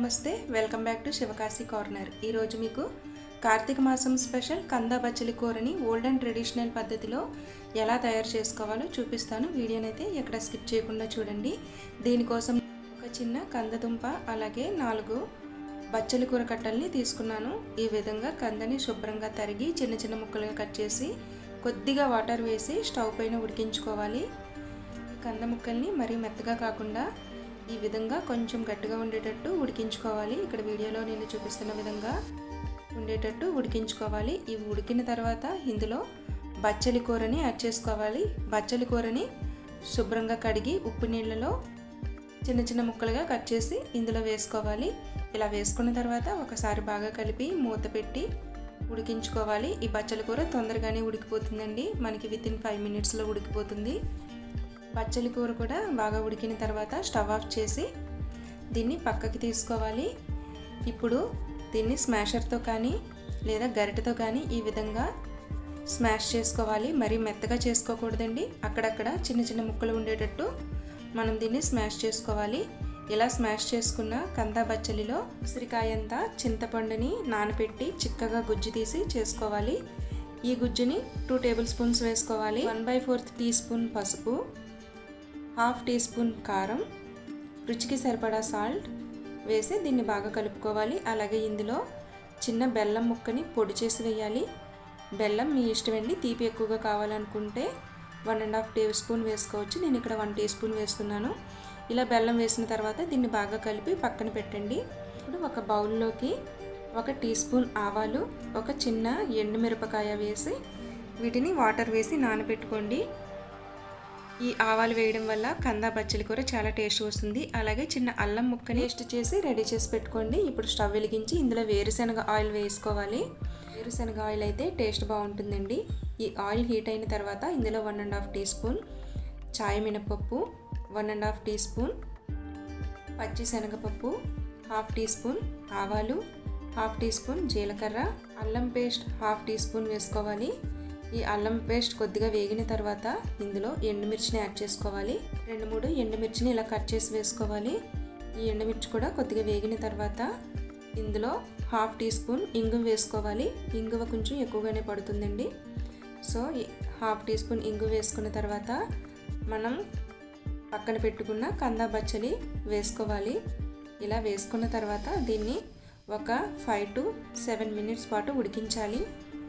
నమస్తే welcome back to Sivakasi corner ఈరోజు మీకు కార్తీక మాసం స్పెషల్ కంద బచ్చలి కూరని ఓల్డ్ అండ్ ట్రెడిషనల్ పద్ధతిలో ఎలా తయారు చేసుకోవాలో చూపిస్తాను వీడియోనైతే ఎక్కడ స్కిప్ చేయకుండా చూడండి దీనికోసం ఒక చిన్న కందదుంప అలాగే నాలుగు బచ్చలి కూర కట్టల్ని తీసుకున్నాను ఈ విధంగా కందని శుభ్రంగా తరిగి చిన్న చిన్న ముక్కలుగా కట్ చేసి కొద్దిగా వాటర్ వేసి స్టవ్ పైన ఉడికించుకోవాలి కంద ముక్కల్ని మరీ మెత్తగా కాకుండా ఈ విధంగా కొంచెం గట్టిగా ఉండేటట్టు ఉడికించుకోవాలి ఇక్కడ వీడియోలో నేను చూపిస్తున్న విధంగా ఉండేటట్టు ఉడికించుకోవాలి ఇవి ఉడికిన తర్వాత ఇందులో బచ్చలి కూరని యాడ్ చేసుకోవాలి బచ్చలి కూరని శుభ్రంగా కడిగి ఉప్పు నీళ్ళలో చిన్న చిన్న ముక్కలుగా కట్ చేసి ఇందులో వేసుకోవాలి ఇలా వేసుకున్న తర్వాత ఒకసారి బాగా కలిపి మూత పెట్టి ఉడికించుకోవాలి ఈ బచ్చలి కూర తొందరగానే ఉడికిపోతుందండి మనకి విత్ ఇన్ ఫైవ్ మినిట్స్లో ఉడికిపోతుంది బచ్చలి కూర కూడా బాగా ఉడికిన తర్వాత స్టవ్ ఆఫ్ చేసి దీన్ని పక్కకి తీసుకోవాలి ఇప్పుడు దీన్ని స్మాషర్తో కానీ లేదా గరిటెతో కానీ ఈ విధంగా స్మాష్ చేసుకోవాలి మరీ మెత్తగా చేసుకోకూడదండి అక్కడక్కడ చిన్న చిన్న ముక్కలు ఉండేటట్టు మనం దీన్ని స్మాష్ చేసుకోవాలి ఇలా స్మాష్ చేసుకున్న కందా బచ్చలిలో ఉసిరికాయంతా చింతపండుని నానబెట్టి చిక్కగా గుజ్జు తీసి చేసుకోవాలి ఈ గుజ్జుని టూ టేబుల్ స్పూన్స్ వేసుకోవాలి one by fourth tea spoon పసుపు హాఫ్ టీ స్పూన్ కారం రుచికి సరిపడా సాల్ట్ వేసి దీన్ని బాగా కలుపుకోవాలి అలాగే ఇందులో చిన్న బెల్లం ముక్కని పొడి చేసి వేయాలి బెల్లం మీ ఇష్టమండి తీపి ఎక్కువగా కావాలనుకుంటే one and half tea spoon వేసుకోవచ్చు నేను ఇక్కడ వన్ టీ స్పూన్ వేస్తున్నాను ఇలా బెల్లం వేసిన తర్వాత దీన్ని బాగా కలిపి పక్కన పెట్టండి ఇప్పుడు ఒక బౌల్లోకి ఒక టీ స్పూన్ ఆవాలు ఒక చిన్న ఎండుమిరపకాయ వేసి వీటిని వాటర్ వేసి నానబెట్టుకోండి ఈ ఆవాలు వేయడం వల్ల కందా బచ్చలి కూర చాలా టేస్ట్ వస్తుంది అలాగే చిన్న అల్లం ముక్కని టేస్ట్ చేసి రెడీ చేసి పెట్టుకోండి ఇప్పుడు స్టవ్ వెలిగించి ఇందులో వేరుశనగ ఆయిల్ వేసుకోవాలి వేరుశనగ ఆయిల్ అయితే టేస్ట్ బాగుంటుందండి ఈ ఆయిల్ హీట్ అయిన తర్వాత ఇందులో one and half tea spoon చాయ్ మినపప్పు one and half tea spoon పచ్చి శనగపప్పు హాఫ్ టీ స్పూన్ ఆవాలు హాఫ్ టీ స్పూన్ జీలకర్ర అల్లం పేస్ట్ హాఫ్ టీ స్పూన్ వేసుకోవాలి ఈ అల్లం పేస్ట్ కొద్దిగా వేగిన తర్వాత ఇందులో ఎండుమిర్చిని యాడ్ చేసుకోవాలి రెండు మూడు ఎండుమిర్చిని ఇలా కట్ చేసి వేసుకోవాలి ఈ ఎండుమిర్చి కూడా కొద్దిగా వేగిన తర్వాత ఇందులో హాఫ్ టీ స్పూన్ ఇంగువ వేసుకోవాలి ఇంగువ కొంచెం ఎక్కువగానే పడుతుందండి సో హాఫ్ టీ స్పూన్ ఇంగువ వేసుకున్న తర్వాత మనం పక్కన పెట్టుకున్న కందా బచ్చలి వేసుకోవాలి ఇలా వేసుకున్న తర్వాత దీన్ని ఒక ఫైవ్ టు సెవెన్ మినిట్స్ పాటు ఉడికించాలి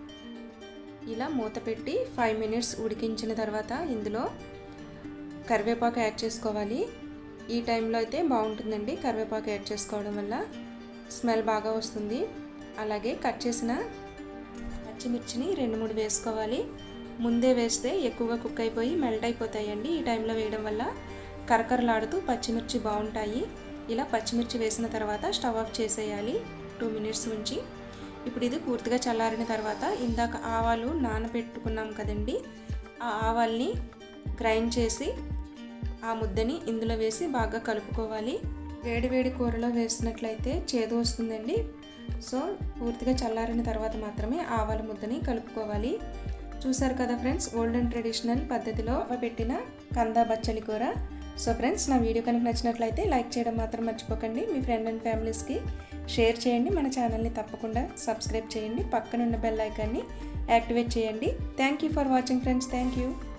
ఇలా మూత పెట్టి ఫైవ్ మినిట్స్ ఉడికించిన తర్వాత ఇందులో కరివేపాకు యాడ్ చేసుకోవాలి ఈ టైంలో అయితే బాగుంటుందండి కరివేపాకు యాడ్ చేసుకోవడం వల్ల స్మెల్ బాగా వస్తుంది అలాగే కట్ చేసిన పచ్చిమిర్చిని రెండు మూడు వేసుకోవాలి ముందే వేస్తే ఎక్కువగా కుక్ అయిపోయి మెల్ట్ అయిపోతాయండి ఈ టైంలో వేయడం వల్ల కరకరలాడుతూ పచ్చిమిర్చి బాగుంటాయి ఇలా పచ్చిమిర్చి వేసిన తర్వాత స్టవ్ ఆఫ్ చేసేయాలి టూ మినిట్స్ ఉంచి ఇప్పుడు ఇది పూర్తిగా చల్లారిన తర్వాత ఇందాక ఆవాలు నానబెట్టుకున్నాం కదండి ఆ ఆవాల్ని గ్రైండ్ చేసి ఆ ముద్దని ఇందులో వేసి బాగా కలుపుకోవాలి వేడి వేడి కూరలో వేసినట్లయితే చేదు వస్తుందండి సో పూర్తిగా చల్లారిన తర్వాత మాత్రమే ఆవాల ముద్దని కలుపుకోవాలి చూసారు కదా ఫ్రెండ్స్ ఓల్డ్ అండ్ ట్రెడిషనల్ పద్ధతిలో పెట్టిన కందా బచ్చలి కూర సో ఫ్రెండ్స్ నా వీడియో కనుక నచ్చినట్లయితే లైక్ చేయడం మాత్రం మర్చిపోకండి మీ ఫ్రెండ్ అండ్ ఫ్యామిలీస్కి షేర్ చేయండి మన ఛానల్ని తప్పకుండా సబ్స్క్రైబ్ చేయండి పక్కనున్న బెల్ ఐకాన్ని యాక్టివేట్ చేయండి thank you for watching friends thank you